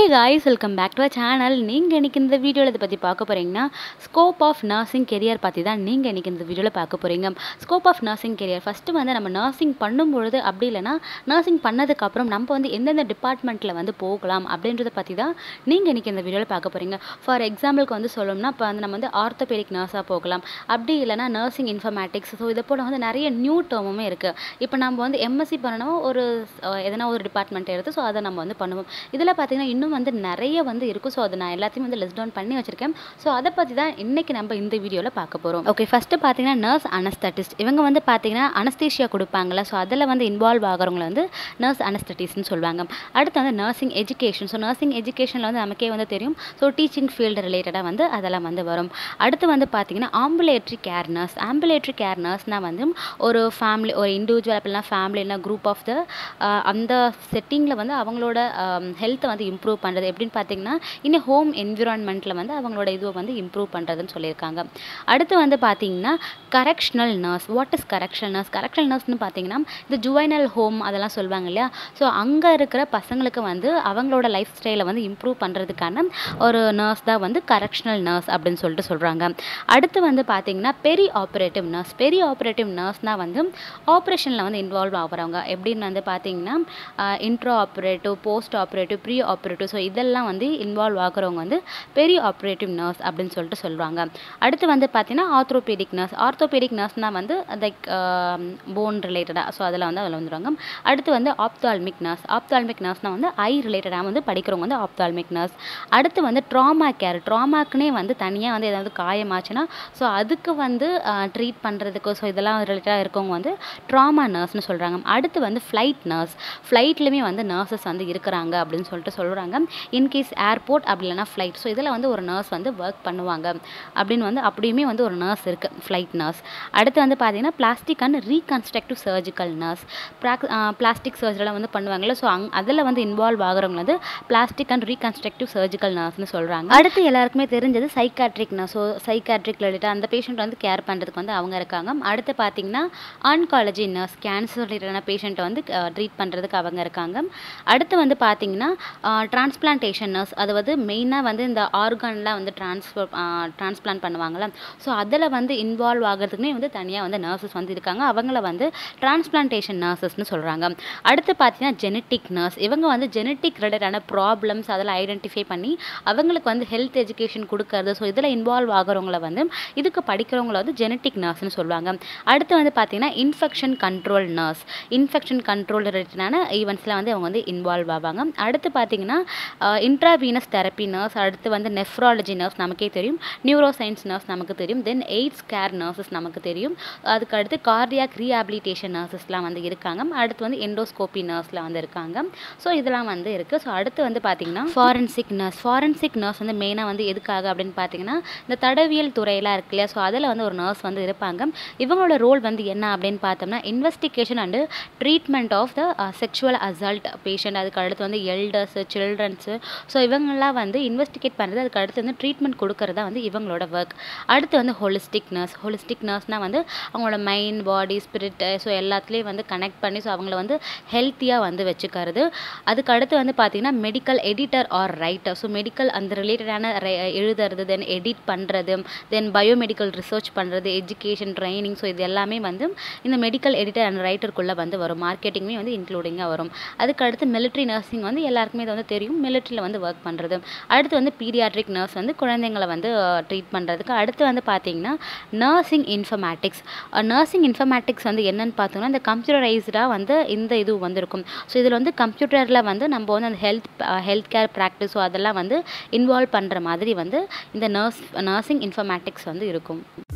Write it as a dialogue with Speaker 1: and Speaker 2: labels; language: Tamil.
Speaker 1: guys welcome back to channel நீங்கள் இன்றைக்கி இந்த வீடியோவில் இதை பற்றி பார்க்க போகிறீங்கன்னா ஸ்கோப் ஆஃப் நர்சிங் கெரியர் பற்றி தான் நீங்கள் இன்றைக்கி இந்த வீடியோவில் பார்க்க போகிறீங்க scope of nursing career first வந்து நம்ம நர்சிங் பண்ணும்பொழுது அப்படி இல்லைனா நர்சிங் பண்ணதுக்கப்புறம் நம்ம வந்து எந்தெந்த டிபார்ட்மெண்ட்டில் வந்து போகலாம் அப்படின்றத பற்றி தான் நீங்கள் இன்றைக்கி இந்த வீடியோவில் பார்க்க போகிறீங்க ஃபார் எக்ஸாம்பிளுக்கு வந்து சொல்லணும்னா இப்போ வந்து நம்ம வந்து ஆர்த்தோபெடிக் நர்ஸாக போகலாம் அப்படி இல்லைனா நர்சிங் இன்ஃபர்மேட்டிக்ஸ் ஸோ இதை போல் வந்து நிறைய நியூ டேர்முமே இருக்குது இப்போ நம்ம வந்து எம்எஸ்சி பண்ணணும் ஒரு அஹ், எதனா ஒரு டிபார்ட்மெண்ட் எடுத்து ஸோ அதை நம்ம வந்து பண்ணுவோம் இதில் பார்த்தீங்கன்னா இன்னும் வந்து நிறைய வந்து இருக்கும் ஸோ அதை நான் எல்லாத்தையும் வந்து லிஸ்ட் டவுன் பண்ணி வச்சிருக்கேன் ஸோ அதை பற்றி தான் இன்னைக்கு நம்ம இந்த வீடியோவில் பார்க்க போகிறோம் ஓகே ஃபஸ்ட்டு பார்த்தீங்கன்னா நர்ஸ் அனஸ்தட்டிஸ்ட் இவங்க வந்து பார்த்தீங்கன்னா அனஸ்தீஷியா கொடுப்பாங்கல்ல ஸோ அதில் வந்து இன்வால்வ் ஆகிறவங்கள வந்து நர்ஸ் அனஸ்தட்டிஸ்ட்னு சொல்லுவாங்க அடுத்து வந்து நர்சிங் எஜுகேஷன் ஸோ நர்சிங் எஜுகேஷனில் வந்து நமக்கே வந்து தெரியும் ஸோ டீச்சிங் ஃபீல்டு ரிலேட்டடாக வந்து அதெல்லாம் வந்து வரும் அடுத்து வந்து பார்த்தீங்கன்னா ambulatory care nurse ambulatory care நர்ஸ்னால் வந்து ஒரு ஃபேமிலி ஒரு இண்டிவிஜுவல் அப்படின்னா ஃபேமிலி இல்லைனா குரூப் ஆஃப் த அந்த செட்டிங்கில் வந்து அவங்களோட ஹெல்த்தை வந்து இம்ப்ரூவ் பண்ணுறது எப்படின்னு பார்த்தீங்கன்னா இன்னும் ஹோம் என்விரான்மெண்ட்டில் வந்து அவங்களோட இதுவை வந்து இம்ப்ரூவ் பண்ணுறதுன்னு சொல்லியிருக்காங்க அடுத்து வந்து பார்த்தீங்கன்னா correctional nurse what is correctional nurse correctional நர்ஸ்னு பார்த்தீங்கன்னா இந்த ஜுவைனல் ஹோம் அதெல்லாம் சொல்லுவாங்க இல்லையா ஸோ அங்கே இருக்கிற பசங்களுக்கு வந்து அவங்களோட லைஃப் ஸ்டைலை வந்து இம்ப்ரூவ் பண்ணுறதுக்கான ஒரு நர்ஸ் தான் வந்து கரெக்ஷனல் நர்ஸ் அப்படின்னு சொல்லிட்டு சொல்கிறாங்க அடுத்து வந்து பார்த்தீங்கன்னா perioperative nurse perioperative நர்ஸ்னால் வந்து ஆப்ரேஷனில் வந்து இன்வால்வ் ஆகிறவங்க எப்படின்னு வந்து பார்த்தீங்கன்னா intraoperative postoperative preoperative so இதெல்லாம் வந்து இன்வால்வ் ஆகிறவங்க வந்து பெரிய ஆப்ரேட்டிவ் நர்ஸ் அப்படின்னு சொல்லிட்டு சொல்கிறாங்க அடுத்து வந்து பார்த்தீங்கன்னா ஆர்த்தோபெடிக் நர்ஸ் ஆர்த்தோபெடிக் நர்ஸ்னால் வந்து லைக் போன் ரிலேட்டடாக ஸோ அதில் வந்து அதில் வந்துடுவாங்க அடுத்து வந்து ஆப்தால்மிக் நர்ஸ் ஆப்தால்மிக் நர்ஸ்னால் வந்து ஐ ரிலேட்டடாக வந்து படிக்கிறவங்க வந்து ஆப்தால்மிக் நர்ஸ் அடுத்து வந்து ட்ராமா கேர் ட்ராமாக்குனே வந்து தனியாக வந்து ஏதாவது காயமாச்சுன்னா ஸோ அதுக்கு வந்து ட்ரீட் பண்ணுறதுக்கு ஸோ இதெல்லாம் ரிலேட்டடாக இருக்கவங்க வந்து ட்ராமா நர்ஸ்னு சொல்கிறாங்க அடுத்து வந்து ஃப்ளைட் நர்ஸ் ஃப்ளைட்லேயுமே வந்து நர்சஸ் வந்து இருக்கிறாங்க அப்படின்னு சொல்லிட்டு சொல்கிறாங்க இன்கேஸ் ஏர்போர்ட் அப்படி இல்லைனா ஃப்ளைட் ஸோ இதில் வந்து ஒரு நர்ஸ் வந்து ஒர்க் பண்ணுவாங்க அப்படின்னு வந்து அப்படியுமே வந்து ஒரு நர்ஸ் இருக்குது ஃப்ளைட் நர்ஸ் அடுத்து வந்து பார்த்தீங்கன்னா plastic and reconstructive surgical nurse plastic சர்ஜரிலாம் வந்து பண்ணுவாங்கல்ல ஸோ அங் அதில் வந்து இன்வால்வ் ஆகிறவங்க வந்து பிளாஸ்டிக் அண்ட் ரீகன்ஸ்ட்ரக்டிவ் சர்ஜிக்கல் நர்ஸ்னு சொல்கிறாங்க அடுத்து எல்லாருக்குமே தெரிஞ்சது psychiatric nurse so psychiatric related அந்த பேஷண்ட் வந்து கேர் பண்ணுறதுக்கு வந்து அவங்க இருக்காங்க அடுத்து பார்த்தீங்கன்னா ஆன்காலஜி நர்ஸ் கேன்சர் ரிலேட்டடான பேஷண்ட்டை வந்து ட்ரீட் பண்ணுறதுக்கு அவங்க இருக்காங்க அடுத்து வந்து பார்த்தீங்கன்னா டிரான்ஸ்பிளான்டேஷன் நர்ஸ் அது வந்து மெயினாக வந்து இந்த ஆர்கான்லாம் வந்து டிரான்ஸ்ஃபர் டிரான்ஸ்பிளான்ட் பண்ணுவாங்கள்ல ஸோ அதில் வந்து இன்வால்வ் ஆகிறதுக்குமே வந்து தனியாக வந்து நர்சஸ் வந்து இருக்காங்க அவங்கள வந்து டிரான்ஸ்பிளான்டேஷன் நர்சஸ்னு சொல்கிறாங்க அடுத்து பார்த்தீங்கன்னா ஜெனட்டிக் நர்ஸ் இவங்க வந்து ஜெனட்டிக் ரிலேட்டடான ப்ராப்ளம்ஸ் அதெல்லாம் ஐடென்டிஃபை பண்ணி அவங்களுக்கு வந்து ஹெல்த் எஜுகேஷன் கொடுக்கறது ஸோ இதில் இன்வால்வ் ஆகிறவங்கள வந்து இதுக்கு படிக்கிறவங்கள வந்து ஜெனட்டிக் நர்ஸ்னு சொல்லுவாங்க அடுத்து வந்து பார்த்தீங்கன்னா infection control nurse infection control ரிலேட்டடான ஈவெண்ட்ஸில் வந்து அவங்க வந்து இன்வால்வ் ஆவாங்க அடுத்து பார்த்தீங்கன்னா இன்ட்ராவீனஸ் தெரப்பி நர்ஸ் அடுத்து வந்து நெஃப்ராலஜி நர்ஸ் நமக்கே தெரியும் நியூரோ சயின்ஸ் நர்ஸ் நமக்கு தெரியும் தென் எய்ட்ஸ் கேர் நர்சஸ் நமக்கு தெரியும் அதுக்கு அடுத்து கார்டியாக் ரீஹாபிலிட்டேஷன் நர்சஸ்லாம் வந்து இருக்காங்க அடுத்து வந்து எண்டோஸ்கோபி நர்ஸ்லாம் வந்து இருக்காங்க ஸோ இதெல்லாம் வந்து இருக்குது ஸோ அடுத்து வந்து பார்த்தீங்கன்னா ஃபாரன்சிக் நர்ஸ் ஃபாரன்சிக் நர்ஸ் வந்து மெயினாக வந்து எதுக்காக அப்படின்னு பார்த்தீங்கன்னா இந்த தடவியல் துறையெல்லாம் இருக்கு இல்லையா ஸோ அதில் வந்து ஒரு நர்ஸ் வந்து இருப்பாங்க இவங்களோட ரோல் வந்து என்ன அப்படின்னு பார்த்தோம்னா investigation and treatment of the sexual assault patient அதுக்கு அடுத்து வந்து எல்டர்ஸு சில்ட்ரன்ஸு ஸோ இவங்கெல்லாம் வந்து இன்வெஸ்டிகேட் பண்ணுறது அதுக்கு அடுத்து வந்து ட்ரீட்மெண்ட் கொடுக்கறதா வந்து இவங்களோட ஒர்க் அடுத்து வந்து ஹோலிஸ்டிக் நர்ஸ் ஹோலிஸ்டிக் நர்ஸ்னால் வந்து அவங்களோட மைண்ட் பாடி ஸ்பிரிட் ஸோ எல்லாத்துலேயும் வந்து கனெக்ட் பண்ணி ஸோ அவங்கள வந்து ஹெல்த்தியாக வந்து வச்சுக்கிறது அதுக்கு அடுத்து வந்து பார்த்திங்கன்னா medical editor or writer so medical அந்த ரிலேட்டடான எழுதுறது தென் எடிட் பண்ணுறது தென் பயோமெடிக்கல் ரிசர்ச் பண்ணுறது எஜுகேஷன் ட்ரைனிங் ஸோ இது எல்லாமே வந்து இந்த மெடிக்கல் எடிட்டர் அண்ட் ரைட்டருக்குள்ளே வந்து வரும் மார்க்கெட்டிங்குமே வந்து இன்க்ளூடிங்காக வரும் அதுக்கு அடுத்து மிலிட்ரி நர்சிங் வந்து எல்லாருக்குமே இது வந்து தெரியும் மிலிட்ரியில் வந்து ஒர்க் பண்ணுறது அடுத்து வந்து பீடியாட்ரிக் நர்ஸ் வந்து குழந்தைங்களை வந்து ட்ரீட் பண்ணுறதுக்கு அடுத்து வந்து பார்த்தீங்கன்னா நர்சிங் இன்ஃபர்மேட்டிக்ஸ் நர்சிங் இன்ஃபர்மேட்டிக்ஸ் வந்து என்னன்னு பார்த்தோம்னா இந்த கம்ப்யூட்டரைஸ்டாக வந்து இந்த இது வந்திருக்கும் ஸோ இதில் வந்து கம்ப்யூட்டரில் வந்து நம்ம வந்து அந்த health health care practice so அதெல்லாம் வந்து இன்வால்வ் பண்ணுற மாதிரி வந்து இந்த நர்ஸ் நர்சிங் இன்ஃபர்மேட்டிக்ஸ் வந்து இருக்கும்